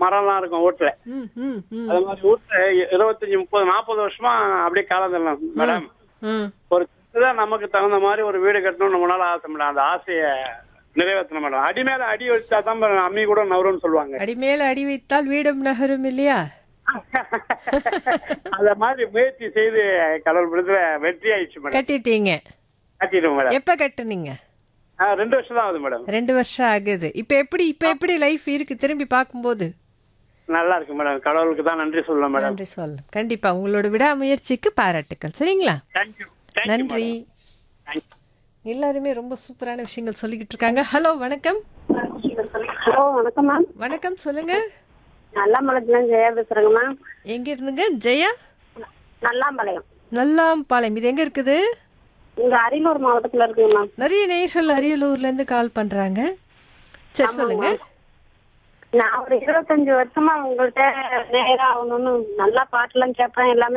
மரம்லாம் இருக்கும் வீட்டுல ம் ம் ம் அது மாதிரி வீட்டுல இருபத்தஞ்சு முப்பது நாற்பது வருஷமா அப்படியே காலம் தள்ளலாம் மேடம் ம் ஒரு தான் நமக்கு தகுந்த மாதிரி ஒரு வீடு கட்டணும் நம்மளால ஆசை மேடம் அந்த ஆசையை நிறைவேற்றணும் மேடம் அடி மேல அடி வச்சா தான் மேடம் அம்மி கூட நவரும்னு சொல்லுவாங்க அடிமேல அடி வைத்தால் வீடும் நகரும் இல்லையா அத மாதிரி முயற்சி செய்து கடவுள் விடுதல வெற்றி ஆயிடுச்சு மேடம் கட்டிட்டீங்க கட்டிடுவோம் மேடம் எப்ப கட்டுனீங்க ஆ, ரெண்டு வருஷம் தான் ஆகுது மேடம் ரெண்டு வருஷம் ஆகுது இப்ப எப்படி இப்ப எப்படி லைஃப் இருக்கு திரும்பி பார்க்கும்போது நல்லா இருக்கு மேடம் கடவுளுக்கு தான் நன்றி சொல்லலாம் மேடம் நன்றி சொல்லணும் கண்டிப்பா உங்களோட விடாமுயற்சிக்கு பாராட்டுக்கள் சரிங்களா தேங்க்யூ நன்றி எல்லாருமே ரொம்ப சூப்பரான விஷயங்கள் சொல்லிக்கிட்டு இருக்காங்க ஹலோ வணக்கம் ஹலோ வணக்கம் மேம் வணக்கம் சொல்லுங்க நல்லாம்பாளையத்துல ஜெயா பேசுறேங்க மேம் எங்க இருந்துங்க ஜெயா நல்லாம்பாளையம் நல்லாம்பாளையம் இது எங்க இருக்குது இங்க அரியலூர் மாவட்டத்துல இருக்குங்க மேம் நிறைய நேயர்கள் அரியலூர்ல இருந்து கால் பண்றாங்க சரி சொல்லுங்க நான் ஒரு இருபத்தஞ்சு வருஷமா உங்கள்கிட்ட நேரம் ஆகணும்னு நல்லா பாட்டுலாம் கேட்பேன் எல்லாமே